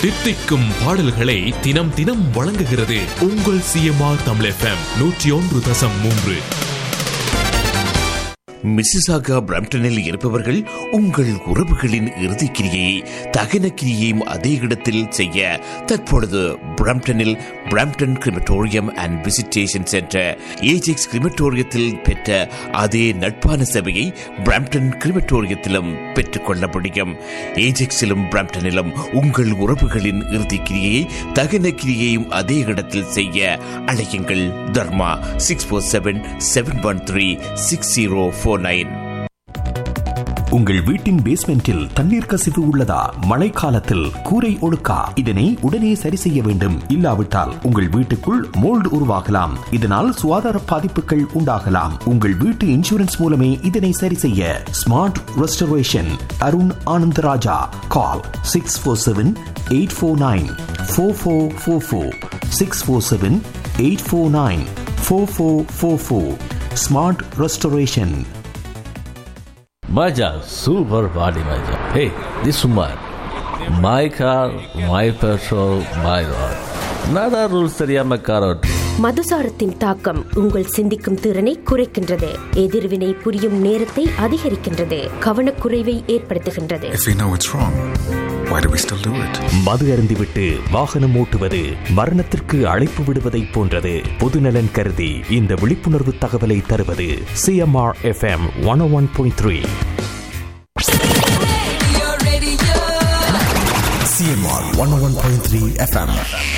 தித்திக்கும் பாடல்களை தினம் தினம் வழங்குகிறது உங்கள் சிஎம்ஆர் தமிழ் எஃப்எம் நூற்றி ஒன்று தசம் மூன்று மிசிசாகா பிரம்டனில் இருப்பவர்கள் உங்கள் உறவுகளின் இறுதிக் கிரியை தகன கிரியையும் அதே இடத்தில் செய்ய தற்பொழுது பிரம்டனில் Brampton crematorium and visitation centre Ajax கிரிமட்டோரியத்தில் பெற்ற அதே நட்பான சேவையை பிரம்டன் கிரிமட்டோரியத்திலும் பெற்றுக்கொள்ள முடியும் ஏஜெக்ஸிலும் பிரம்டனிலும் உங்கள் உறவுகளின் இறுதிக் கிரியையை தகன கிரியையும் அதே இடத்தில் செய்ய அழையுங்கள் Dharma six four seven seven one three six zero four nine உங்கள் வீட்டின் பேஸ்மெண்டில் தண்ணீர் கசிவு உள்ளதா மழைக்காலத்தில் கூரை ஒழுக்கா இதனை உடனே சரி செய்ய வேண்டும் இல்லாவிட்டால் உங்கள் வீட்டுக்குள் மோல்டு உருவாகலாம் இதனால் சுகாதார பாதிப்புகள் உண்டாகலாம் உங்கள் வீட்டு இன்சூரன்ஸ் மூலமே இதனை சரி செய்ய smart restoration Arun Anandaraja call six four seven eight four nine four four four four six four seven eight four nine four four four four smart restoration Maja, super body Maja. Hey, this woman. My car, my petrol, my road. Nada rules தெரியாம car ஓட்டு மதுசாரத்தின் தாக்கம் உங்கள் சிந்திக்கும் திறனை குறைக்கின்றது எதிர்வினை புரியும் நேரத்தை அதிகரிக்கின்றது கவனக்குறைவை ஏற்படுத்துகின்றது If we know it's wrong, why do we still do it? மது அருந்திவிட்டு வாகனம் ஓட்டுவது மரணத்திற்கு அழைப்பு விடுவதைப் போன்றது பொதுநலன் கருதி இந்த விழிப்புணர்வு தகவலை தருவது CMR FM one one point three CMR one one point three FM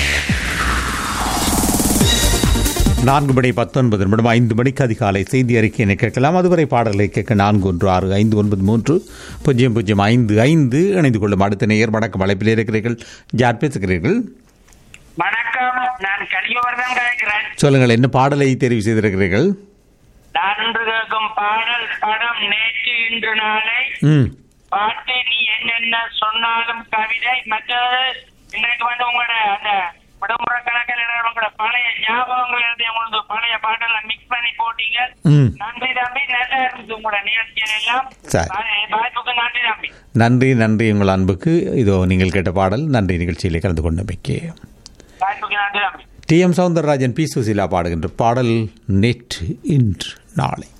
நான்கு மணி பத்தொன்பது நிமிடம் ஐந்து மணிக்கு அதிகாலை செய்தி அறிக்கையினை கேட்கலாம் அதுவரை பாடல்களை கேட்க நான்கு ஒன்று ஆறு ஐந்து ஒன்பது மூன்று பூஜ்ஜியம் பூஜ்ஜியம் ஐந்து ஐந்து இணைந்து கொள்ளும் அடுத்த நேயர் வணக்கம் அழைப்பில் இருக்கிறீர்கள் யார் பேசுகிறீர்கள் வணக்கம் நான் கலியவர்தன் கேட்கிறேன் சொல்லுங்கள் என்ன பாடலை தெரிவு செய்திருக்கிறீர்கள் நான் இன்று கேட்கும் பாடல் படம் நேற்று இன்று நாளை ம் பாட்டு நீ என்னென்ன சொன்னாலும் கவிதை மற்றது இன்றைக்கு வந்து உங்களோட அந்த விடுமுறை கணக்கில் உங்களோட பழைய ஞாபகங்கள் எழுதிய பொழுது பழைய பாட்டெல்லாம் மிக்ஸ் பண்ணி போட்டீங்க ம் நன்றி தம்பி நல்லா இருந்துச்சு உங்களோட நிகழ்ச்சிகள் எல்லாம் சரி. வாய்- வாய்ப்புக்கு நன்றி தம்பி நன்றி நன்றி உங்கள் அன்புக்கு இதோ நீங்கள் கேட்ட பாடல் நன்றி நிகழ்ச்சியிலே கலந்து கொண்டமைக்கு வாய்ப்புக்கு நன்றி தம்பி டி எம் சவுந்தரராஜன் பி சுசீலா பாடுகின்ற பாடல் நேற்று இன்று நாளை